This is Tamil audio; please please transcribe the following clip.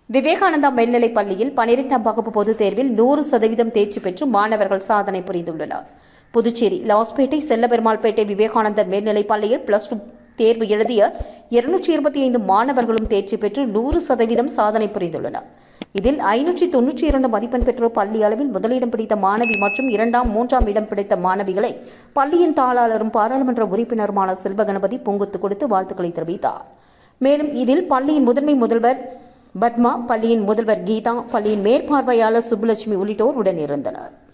விவேகானந்தா மேல்நிலைப் பள்ளியில் பனிரெண்டாம் வகுப்பு பொதுத் தேர்வில் நூறு சதவீதம் தேர்ச்சி பெற்று மாணவர்கள் சாதனை புரிந்துள்ளனர் புதுச்சேரி லாஸ்பேட்டை செல்லபெருமாள்பேட்டை விவேகானந்தர் மேல்நிலைப் பள்ளியில் பிளஸ் டூ தேர்வு எழுதிய இருநூற்றி இருபத்தி ஐந்து மாணவர்களும் தேர்ச்சி பெற்று நூறு சதவீதம் சாதனை புரிந்துள்ளனர் இதில் ஐநூற்றி தொன்னூற்றி இரண்டு மதிப்பெண் பெற்றோர் பள்ளி அளவில் முதலிடம் பிடித்த மாணவி மற்றும் இரண்டாம் மூன்றாம் இடம் பிடித்த மாணவிகளை பள்ளியின் தாளாளரும் பாராளுமன்ற உறுப்பினருமான செல்வகணபதி பொங்குத்து கொடுத்து வாழ்த்துக்களை தெரிவித்தார் மேலும் இதில் பள்ளியின் முதன்மை முதல்வர் பத்மா பள்ளியின் முதல்வர் கீதா பள்ளியின் மேற்பார்வையாளர் சுப்புலட்சுமி உள்ளிட்டோர் உடனிருந்தனர்